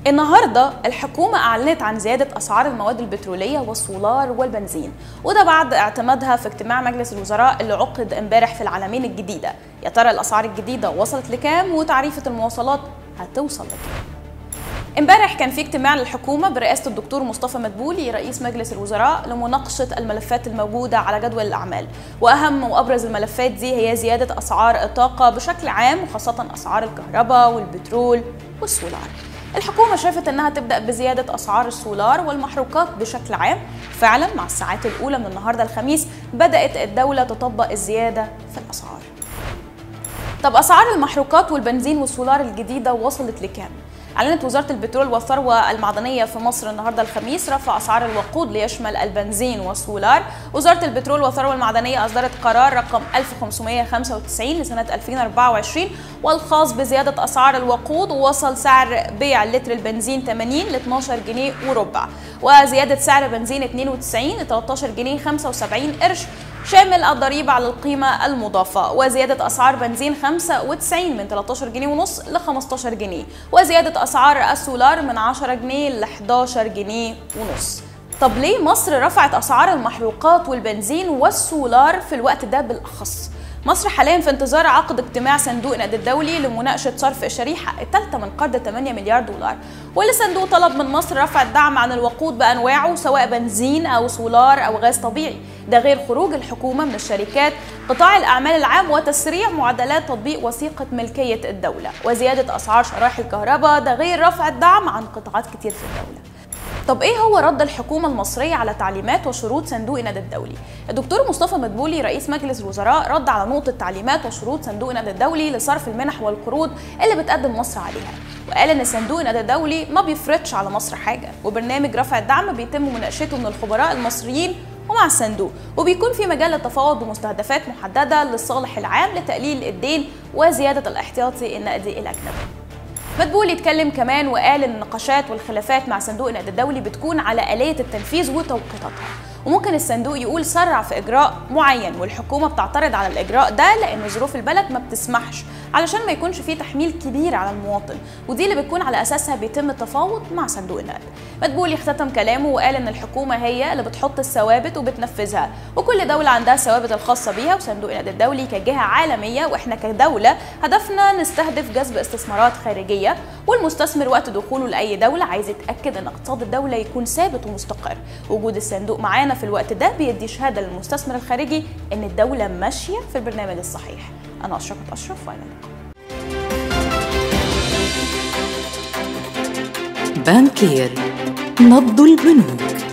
النهارده الحكومة أعلنت عن زيادة أسعار المواد البترولية والسولار والبنزين وده بعد اعتمادها في اجتماع مجلس الوزراء اللي عقد امبارح في العالمين الجديدة يا ترى الأسعار الجديدة وصلت لكام وتعريفة المواصلات هتوصل لكام امبارح كان في اجتماع للحكومه برئاسه الدكتور مصطفى مدبولي رئيس مجلس الوزراء لمناقشه الملفات الموجوده على جدول الاعمال واهم وابرز الملفات دي هي زياده اسعار الطاقه بشكل عام وخاصه اسعار الكهرباء والبترول والسولار الحكومه شافت انها تبدا بزياده اسعار السولار والمحروقات بشكل عام فعلا مع الساعات الاولى من النهارده الخميس بدات الدوله تطبق الزياده في الاسعار طب اسعار المحروقات والبنزين والسولار الجديده وصلت لكام أعلنت وزارة البترول والثروة المعدنية في مصر النهاردة الخميس رفع أسعار الوقود ليشمل البنزين والسولار وزارة البترول والثروة المعدنية أصدرت قرار رقم 1595 لسنة 2024 والخاص بزيادة أسعار الوقود ووصل سعر بيع لتر البنزين 80 ل 12 جنيه وربع وزيادة سعر بنزين 92 ل 13 جنيه 75 قرش شامل الضريبة على القيمة المضافة وزيادة أسعار بنزين 95 من 13 جنيه ونص ل 15 جنيه وزيادة أسعار السولار من 10 جنيه ل 11 جنيه ونص طب ليه مصر رفعت أسعار المحروقات والبنزين والسولار في الوقت ده بالأخص؟ مصر حاليا في انتظار عقد اجتماع صندوق النقد الدولي لمناقشه صرف الشريحه الثالثه من قرض 8 مليار دولار واللي صندوق طلب من مصر رفع الدعم عن الوقود بانواعه سواء بنزين او سولار او غاز طبيعي ده غير خروج الحكومه من الشركات قطاع الاعمال العام وتسريع معدلات تطبيق وثيقه ملكيه الدوله وزياده اسعار شرائح الكهرباء ده غير رفع الدعم عن قطاعات كتير في الدوله طب ايه هو رد الحكومه المصريه على تعليمات وشروط صندوق النقد الدولي الدكتور مصطفى مدبولي رئيس مجلس الوزراء رد على نقطه تعليمات وشروط صندوق النقد الدولي لصرف المنح والقروض اللي بتقدم مصر عليها وقال ان صندوق النقد الدولي ما بيفرضش على مصر حاجه وبرنامج رفع الدعم بيتم مناقشته من الخبراء المصريين ومع الصندوق وبيكون في مجال للتفاوض بمستهدفات محدده للصالح العام لتقليل الدين وزياده الاحتياطي النقدي الاجنبي مدبولي اتكلم كمان وقال ان النقاشات والخلافات مع صندوق النقد الدولي بتكون على آلية التنفيذ وتوقيتاتها وممكن الصندوق يقول سرع في اجراء معين والحكومه بتعترض على الاجراء ده لان ظروف البلد ما بتسمحش علشان ما يكونش فيه تحميل كبير على المواطن ودي اللي بتكون على اساسها بيتم التفاوض مع صندوق النقد مدبولي اختتم كلامه وقال ان الحكومه هي اللي بتحط الثوابت وبتنفذها وكل دوله عندها الثوابت الخاصه بيها وصندوق النقد الدولي كجهه عالميه واحنا كدوله هدفنا نستهدف جذب استثمارات خارجيه والمستثمر وقت دخوله لاي دوله عايز يتاكد ان اقتصاد الدوله يكون ثابت ومستقر وجود الصندوق معانا في الوقت ده بيدي شهاده للمستثمر الخارجي ان الدوله ماشيه في البرنامج الصحيح انا اشرف اشرف والى اللقاء بانكير نبض البنوك